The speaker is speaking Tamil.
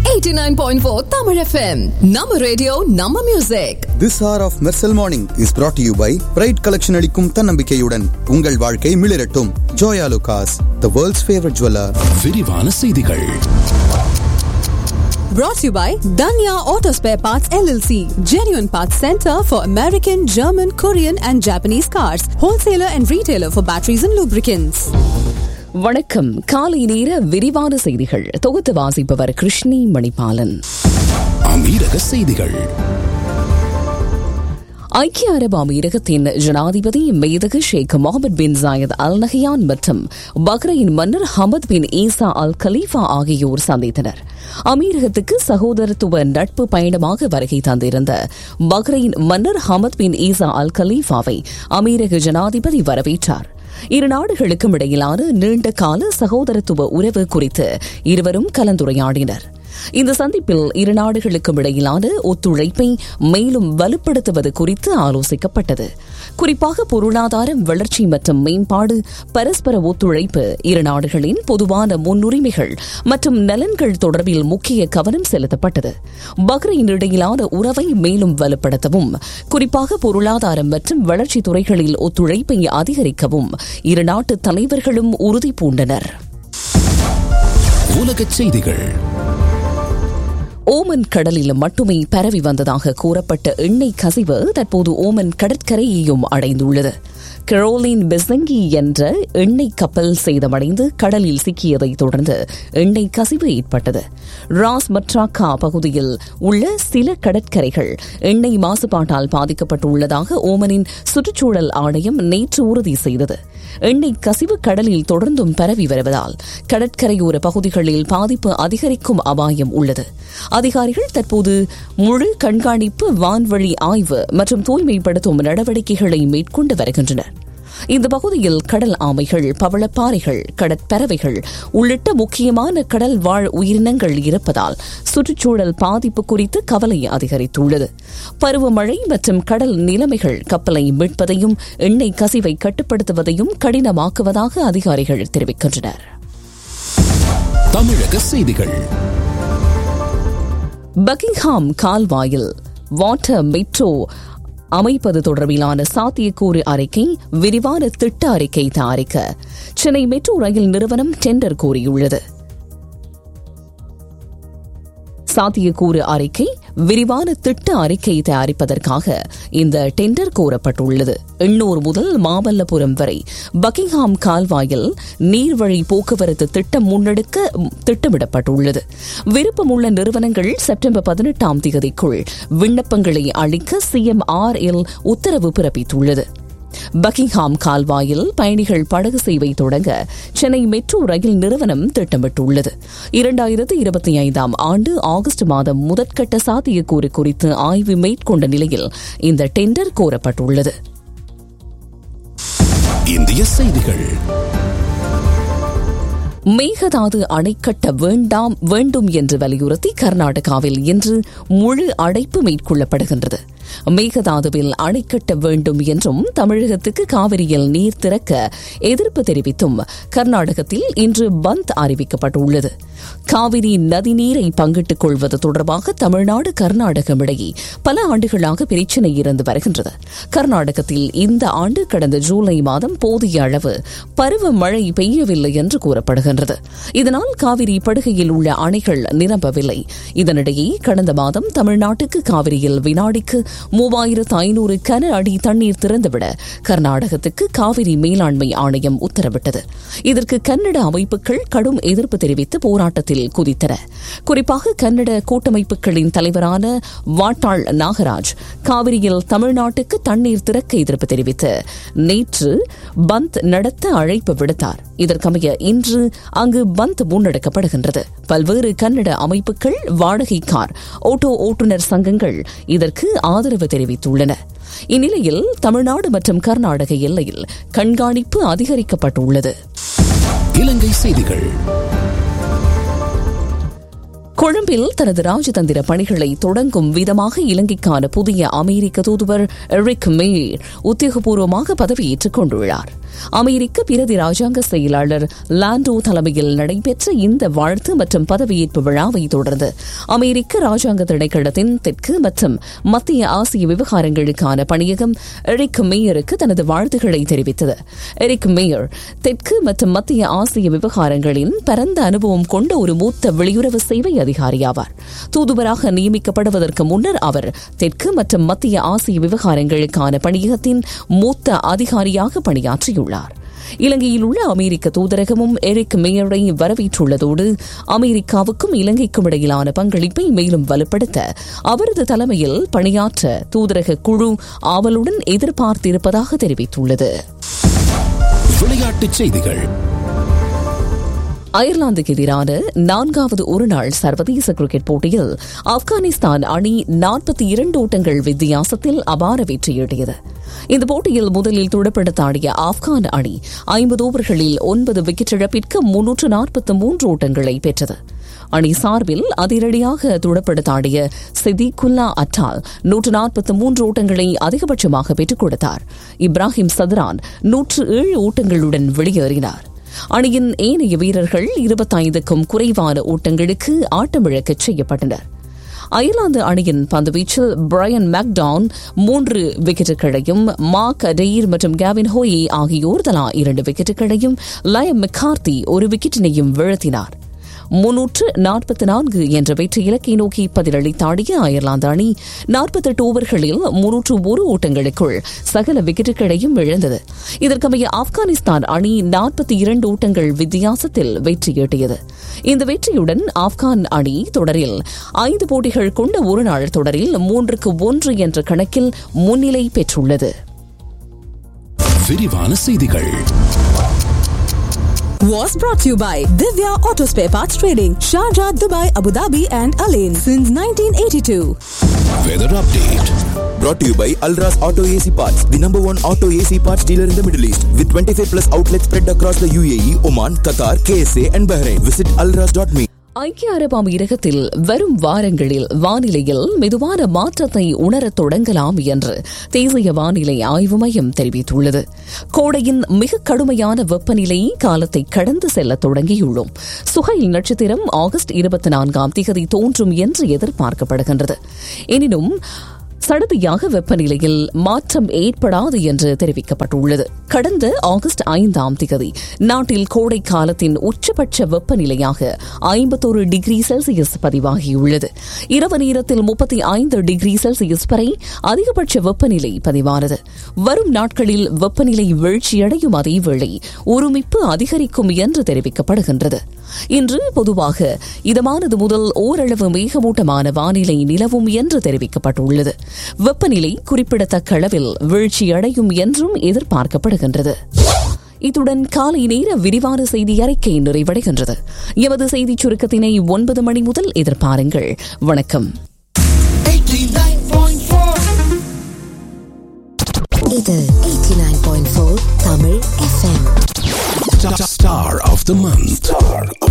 89.4 Tamil FM. நம்ம ரேடியோ நம்ம music This hour of Mersal Morning is brought to you by Pride Collection அளிக்கும் தன்னம்பிக்கையுடன் உங்கள் வாழ்க்கை மிளிரட்டும் Joya லுகாஸ் the world's favorite jeweler விரிவான செய்திகள் brought to you by Danya Auto Spare Parts LLC. Genuine Parts Center for American, German, Korean and Japanese cars. Wholesaler and retailer for batteries and lubricants. வணக்கம் காலை நேர விரிவான செய்திகள் தொகுத்து வாசிப்பவர் கிருஷ்ணி மணிபாலன் அமீரக செய்திகள் ஐக்கிய அரபு அமீரகத்தின் ஜனாதிபதி மேதகு Sheikh Mohamed bin Zayed Al Nahyan மற்றும் பஹ்ரைன் மன்னர் Hamad bin Isa Al Khalifa ஆகியோர் சந்தித்தனர் அமீரகத்துக்கு சகோதரத்துவ நட்பு பயணமாக வருகை தந்திருந்த பஹ்ரைன் மன்னர் ஹமத் பின் ஈசா அல் கலீஃபாவை அமீரக ஜனாதிபதி வரவேற்றார் இரு நாடுகளுக்கும் இடையிலான நீண்ட கால சகோதரத்துவ உறவு குறித்து இருவரும் கலந்துரையாடினர் இந்த சந்திப்பில் இரு நாடுகளுக்கும் இடையிலான ஒத்துழைப்பை மேலும் வலுப்படுத்துவது குறித்து ஆலோசிக்கப்பட்டது குறிப்பாக பொருளாதார வளர்ச்சி மற்றும் மேம்பாடு பரஸ்பர ஒத்துழைப்பு இரு நாடுகளின் பொதுவான முன்னுரிமைகள் மற்றும் நலன்கள் தொடர்பில் முக்கிய கவனம் செலுத்தப்பட்டது பஹ்ரைன் இடையிலான உறவை மேலும் வலுப்படுத்தவும் குறிப்பாக பொருளாதாரம் மற்றும் வளர்ச்சி துறைகளில் ஒத்துழைப்பை அதிகரிக்கவும் இரு நாட்டு தலைவர்களும் உறுதி பூண்டனர் உலகச் செய்திகள் ஓமன் கடலில் மட்டுமே பரவி வந்ததாக கூறப்பட்ட எண்ணெய் கசிவு தற்போது ஓமன் கடற்கரையையும் அடைந்துள்ளது கரோலின் பெசங்கி என்ற எண்ணெய் கப்பல் சேதமடைந்து கடலில் சிக்கியதைத் தொடர்ந்து எண்ணெய் கசிவு ஏற்பட்டது ராஸ் மட்ராக்கா பகுதியில் உள்ள சில கடற்கரைகள் எண்ணெய் மாசுபாட்டால் பாதிக்கப்பட்டுள்ளதாக ஓமனின் சுற்றுச்சூழல் ஆணையம் நேற்று உறுதி செய்தது எண்ணெய் கசிவு கடலில் தொடர்ந்தும் பரவி வருவதால் கடற்கரையோர பகுதிகளில் பாதிப்பு அதிகரிக்கும் அபாயம் உள்ளது அதிகாரிகள் தற்போது முழு கண்காணிப்பு வான்வழி ஆய்வு மற்றும் தூய்மைப்படுத்தும் நடவடிக்கைகளை மேற்கொண்டு வருகின்றனர் இந்த பகுதியில் கடல் ஆமைகள் பவளப்பாறைகள் கடற்பறவைகள் உள்ளிட்ட முக்கியமான கடல் வாழ் உயிரினங்கள் இருப்பதால் சுற்றுச்சூழல் பாதிப்பு குறித்து கவலை அதிகரித்துள்ளது பருவமழை மற்றும் கடல் நிலைமைகள் கப்பலை மீட்பதையும் எண்ணெய் கசிவை கட்டுப்படுத்துவதையும் கடினமாக்குவதாக அதிகாரிகள் தெரிவிக்கின்றனர் தமிழக செய்திகள் பக்கிங்ஹாம் கால்வாயில் வாட்டர் மெட்ரோ அமைப்பது தொடர்பிலான சாத்தியக்கூறு அறிக்கை விரிவான திட்ட அறிக்கை தயாரிக்க சென்னை மெட்ரோ ரயில் நிறுவனம் டெண்டர் கோரியுள்ளது சாத்தியக்கூறு அறிக்கை விரிவான திட்ட அறிக்கை தயாரிப்பதற்காக இந்த டெண்டர் கோரப்பட்டுள்ளது எண்ணூர் முதல் மாமல்லபுரம் வரை பக்கிங்ஹாம் கால்வாயில் நீர்வழி போக்குவரத்து திட்டம் முன்னெடுக்க திட்டமிடப்பட்டுள்ளது விருப்பமுள்ள நிறுவனங்கள் செப்டம்பர் பதினெட்டாம் தேதிக்குள் விண்ணப்பங்களை அளிக்க சிஎம்ஆர்எல் உத்தரவு பிறப்பித்துள்ளது பக்கிங்ஹாம் கால்வாயில் பயணிகள் படகு சேவை தொடங்க சென்னை மெட்ரோ ரயில் நிறுவனம் திட்டமிட்டுள்ளது இரண்டாயிரத்து இருபத்தி ஐந்தாம் ஆண்டு ஆகஸ்ட் மாதம் முதற்கட்ட சாத்தியக்கூறு குறித்து ஆய்வு மேற்கொண்ட நிலையில் இந்த டெண்டர் கோரப்பட்டுள்ளது இந்திய செய்திகள் மேகதாது அணை கட்ட வேண்டாம் வேண்டும் என்று வலியுறுத்தி கர்நாடகாவில் இன்று முழு அடைப்பு மேற்கொள்ளப்படுகின்றது மேகதாதுவில் அணை கட்ட வேண்டும் என்றும் தமிழகத்துக்கு காவிரியில் நீர் திறக்க எதிர்ப்பு தெரிவித்தும் கர்நாடகத்தில் இன்று பந்த் அறிவிக்கப்பட்டுள்ளது காவிரி நதிநீரை பங்கிட்டுக் கொள்வது தொடர்பாக தமிழ்நாடு கர்நாடகம் இடையே பல ஆண்டுகளாக பிரச்சினை இருந்து வருகின்றது கர்நாடகத்தில் இந்த ஆண்டு கடந்த ஜூலை மாதம் போதிய அளவு பருவமழை பெய்யவில்லை என்று கூறப்படுகின்றது இதனால் காவிரி படுகையில் உள்ள அணைகள் நிரம்பவில்லை இதனிடையே கடந்த மாதம் தமிழ்நாட்டுக்கு காவிரியில் வினாடிக்கு மூவாயிரத்து ஐநூறு கன அடி தண்ணீர் திறந்துவிட கர்நாடகத்துக்கு காவிரி மேலாண்மை ஆணையம் உத்தரவிட்டது இதற்கு கன்னட அமைப்புகள் கடும் எதிர்ப்பு தெரிவித்து போராட்டத்தில் குதித்தன குறிப்பாக கன்னட கூட்டமைப்புகளின் தலைவரான வாட்டாள் நாகராஜ் காவிரியில் தமிழ்நாட்டுக்கு தண்ணீர் திறக்க எதிர்ப்பு தெரிவித்து நேற்று பந்த் நடத்த அழைப்பு விடுத்தார் இதற்கமைய இன்று அங்கு பந்த் முன்னெடுக்கப்படுகின்றது பல்வேறு கன்னட அமைப்புகள் வாடகை கார் ஓட்டோ ஓட்டுநர் சங்கங்கள் இதற்கு ஆதரவு தெரிவித்துள்ளன இந்நிலையில் தமிழ்நாடு மற்றும் கர்நாடக எல்லையில் கண்காணிப்பு அதிகரிக்கப்பட்டுள்ளது இலங்கை செய்திகள் கொழும்பில் தனது ராஜதந்திர பணிகளை தொடங்கும் விதமாக இலங்கைக்கான புதிய அமெரிக்க தூதுவர் எரிக் மேயர் உத்தியோகபூர்வமாக பதவியேற்றுக் கொண்டுள்ளார் அமெரிக்க பிரதி ராஜாங்க செயலாளர் லாண்டோ தலைமையில் நடைபெற்ற இந்த வாழ்த்து மற்றும் பதவியேற்பு விழாவை தொடர்ந்து அமெரிக்க ராஜாங்க திணைக்களத்தின் தெற்கு மற்றும் மத்திய ஆசிய விவகாரங்களுக்கான பணியகம் எரிக் மேயருக்கு தனது வாழ்த்துக்களை தெரிவித்தது எரிக் மேயர் தெற்கு மற்றும் மத்திய ஆசிய விவகாரங்களின் பரந்த அனுபவம் கொண்ட ஒரு மூத்த வெளியுறவு சேவை அதிகாரியாவார் தூதுவராக நியமிக்கப்படுவதற்கு முன்னர் அவர் தெற்கு மற்றும் மத்திய ஆசிய விவகாரங்களுக்கான பணியகத்தின் மூத்த அதிகாரியாக பணியாற்றியுள்ளார் இலங்கையில் உள்ள அமெரிக்க தூதரகமும் எரிக் மேயரை வரவேற்றுள்ளதோடு அமெரிக்காவுக்கும் இலங்கைக்கும் இடையிலான பங்களிப்பை மேலும் வலுப்படுத்த அவரது தலைமையில் பணியாற்ற தூதரக குழு ஆவலுடன் எதிர்பார்த்திருப்பதாக தெரிவித்துள்ளது விளையாட்டுச் செய்திகள் அயர்லாந்துக்கு எதிரான நான்காவது ஒருநாள் சர்வதேச கிரிக்கெட் போட்டியில் ஆப்கானிஸ்தான் அணி நாற்பத்தி இரண்டு ஓட்டங்கள் வித்தியாசத்தில் அபார வெற்றியீட்டியது இந்த போட்டியில் முதலில் துடுப்படுத்தாடிய ஆப்கான் அணி ஐம்பது ஓவர்களில் ஒன்பது விக்கெட் இழப்பிற்கு முன்னூற்று நாற்பத்தி மூன்று ஓட்டங்களை பெற்றது அணி சார்பில் அதிரடியாக துடப்படுத்தாடிய சிதிகுல்லா அட்டால் நூற்று நாற்பத்தி மூன்று ஓட்டங்களை அதிகபட்சமாக பெற்றுக் கொடுத்தார் இப்ராஹிம் சத்ரான் நூற்று ஏழு ஓட்டங்களுடன் வெளியேறினார் அணியின் ஏனைய வீரர்கள் இருபத்தைந்துக்கும் குறைவான ஓட்டங்களுக்கு ஆட்டமிழக்கச் செய்யப்பட்டனர் அயர்லாந்து அணியின் பந்துவீச்சில் பிரையன் மேக்டவுன் மூன்று விக்கெட்டுகளையும் மார்க் டெய்ர் மற்றும் கேவின் ஹோயே ஆகியோர் தலா இரண்டு விக்கெட்டுகளையும் லயம் மெக்கார்த்தி ஒரு விக்கெட்டினையும் வீழ்த்தினார் முன்னூற்று நாற்பத்தி நான்கு என்ற வெற்றி இலக்கை நோக்கி பதிலளித்தாடிய அயர்லாந்து அணி நாற்பத்தெட்டு ஓவர்களில் முன்னூற்று ஒரு ஓட்டங்களுக்குள் சகல விக்கெட்டுகளையும் இழந்தது இதற்கமைய ஆப்கானிஸ்தான் அணி நாற்பத்தி இரண்டு ஓட்டங்கள் வித்தியாசத்தில் வெற்றியீட்டியது இந்த வெற்றியுடன் ஆப்கான் அணி தொடரில் ஐந்து போட்டிகள் கொண்ட ஒருநாள் தொடரில் மூன்றுக்கு ஒன்று என்ற கணக்கில் முன்னிலை பெற்றுள்ளது விரிவான செய்திகள் Was brought to you by Divya Auto Spare Parts Trading, Sharjah, Dubai, Abu Dhabi, and Alain since 1982. Weather update Brought to you by Alras Auto AC Parts, the number one auto AC parts dealer in the Middle East, with 25 plus outlets spread across the UAE, Oman, Qatar, KSA, and Bahrain. Visit alras.me. ஐக்கிய அரபு அமீரகத்தில் வரும் வாரங்களில் வானிலையில் மெதுவான மாற்றத்தை உணரத் தொடங்கலாம் என்று தேசிய வானிலை ஆய்வு மையம் தெரிவித்துள்ளது கோடையின் மிக கடுமையான வெப்பநிலை காலத்தை கடந்து செல்ல தொடங்கியுள்ளோம் சுகைல் நட்சத்திரம் ஆகஸ்ட் இருபத்தி நான்காம் திகதி தோன்றும் என்று எதிர்பார்க்கப்படுகின்றது எனினும் சடதியாக வெப்பநிலையில் மாற்றம் ஏற்படாது என்று தெரிவிக்கப்பட்டுள்ளது கடந்த ஆகஸ்ட் ஐந்தாம் திகதி நாட்டில் கோடை காலத்தின் உச்சபட்ச வெப்பநிலையாக ஐம்பத்தோரு டிகிரி செல்சியஸ் பதிவாகியுள்ளது இரவு நேரத்தில் முப்பத்தி ஐந்து டிகிரி செல்சியஸ் வரை அதிகபட்ச வெப்பநிலை பதிவானது வரும் நாட்களில் வெப்பநிலை வீழ்ச்சியடையும் அதேவேளை ஒருமிப்பு அதிகரிக்கும் என்று தெரிவிக்கப்படுகின்றது இன்று பொதுவாக இதமானது முதல் ஓரளவு மேகமூட்டமான வானிலை நிலவும் என்று தெரிவிக்கப்பட்டுள்ளது வெப்பநிலை குறிப்பிடத்தக்க அளவில் வீழ்ச்சியடையும் என்றும் எதிர்பார்க்கப்படுகின்றது இத்துடன் காலை நேர விரிவான செய்தி அறிக்கை நிறைவடைகின்றது எமது செய்திச் சுருக்கத்தினை ஒன்பது மணி முதல் எதிர்பாருங்கள் வணக்கம் இது 89.4 Tamil FM Star of the month. Star of